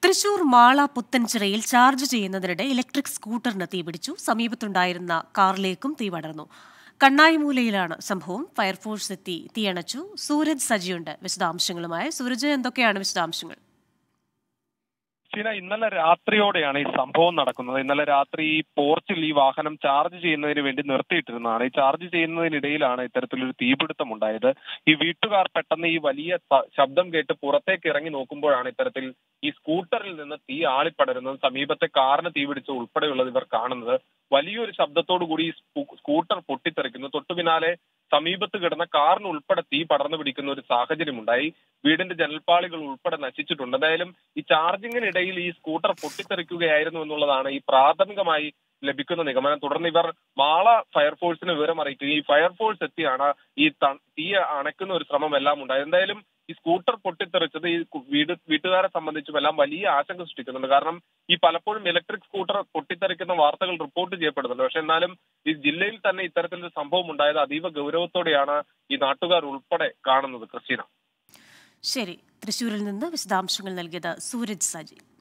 തൃശൂർ മാള പുത്തൻചിറയിൽ ചാർജ് ചെയ്യുന്നതിനിടെ ഇലക്ട്രിക് സ്കൂട്ടറിന് തീപിടിച്ചു സമീപത്തുണ്ടായിരുന്ന കാറിലേക്കും തീ പടർന്നു കണ്ണായിമൂലയിലാണ് സംഭവം ഫയർഫോഴ്സ് എത്തി തീയണച്ചു സൂരജ് സജിയുണ്ട് വിശദാംശങ്ങളുമായി സൂരജ് എന്തൊക്കെയാണ് വിശദാംശങ്ങൾ ഷീന ഇന്നലെ രാത്രിയോടെയാണ് ഈ സംഭവം നടക്കുന്നത് ഇന്നലെ രാത്രി ഈ പോർച്ചിൽ ഈ വാഹനം ചാർജ് ചെയ്യുന്നതിന് വേണ്ടി നിർത്തിയിട്ടിരുന്നതാണ് ഈ ചാർജ് ചെയ്യുന്നതിനിടയിലാണ് ഇത്തരത്തിലൊരു തീപിടുത്തം ഉണ്ടായത് ഈ വീട്ടുകാർ പെട്ടെന്ന് ഈ വലിയ സ- ശബ്ദം കേട്ട് പുറത്തേക്ക് ഇറങ്ങി നോക്കുമ്പോഴാണ് ഇത്തരത്തിൽ ഈ സ്കൂട്ടറിൽ നിന്ന് തീ ആളിപ്പടരുന്നത് സമീപത്തെ കാറിന് തീപിടിച്ച് ഉൾപ്പെടെയുള്ളത് ഇവർ കാണുന്നത് വലിയൊരു ശബ്ദത്തോടു കൂടി ഈ സ്കൂ- സ്കൂട്ടർ പൊട്ടിത്തെറിക്കുന്നു തൊട്ടു പിന്നാലെ സമീപത്ത് കിടന്ന കാറിന് ഉൾപ്പെടെ തീ പടർന്നു പിടിക്കുന്ന ഒരു സാഹചര്യമുണ്ടായി വീടിന്റെ ജനൽപ്പാളികൾ ഉൾപ്പെടെ നശിച്ചിട്ടുണ്ട് എന്തായാലും ഈ ചാർജിങ്ങിനിടയിൽ ഈ സ്കൂട്ടർ പൊട്ടിത്തെറിക്കുകയായിരുന്നു എന്നുള്ളതാണ് ഈ പ്രാഥമികമായി ലഭിക്കുന്ന നിഗമനം തുടർന്ന് ഇവർ മാള ഫയർഫോഴ്സിന് വിവരം അറിയിക്കുകയും ഈ ഫയർഫോഴ്സ് എത്തിയാണ് ഈ ത- തീ അണയ്ക്കുന്ന ഒരു ശ്രമം എല്ലാം ഉണ്ടായത് എന്തായാലും ഈ സ്കൂട്ടർ പൊട്ടിത്തെറിച്ചത് ഈ കു- വീട് വീട്ടുകാരെ സംബന്ധിച്ചും എല്ലാം വലിയ ആശങ്ക സൃഷ്ടിക്കുന്നുണ്ട് കാരണം ഈ പലപ്പോഴും ഇലക്ട്രിക് സ്കൂട്ടർ പൊട്ടിത്തെറിക്കുന്ന വാർത്തകൾ റിപ്പോർട്ട് ചെയ്യപ്പെടുന്നുണ്ട് പക്ഷെ എന്നാലും ഈ ജില്ലയിൽ തന്നെ ഇത്തരത്തിലൊരു സംഭവം ഉണ്ടായത് അതീവ ഗൗരവത്തോടെയാണ് ഈ നാട്ടുകാർ ഉൾപ്പെടെ കാണുന്നത് ക്രിസ്റ്റീന ശരി തൃശൂരിൽ നിന്ന് വിശദാംശങ്ങൾ നൽകിയത് സൂരജ് സജി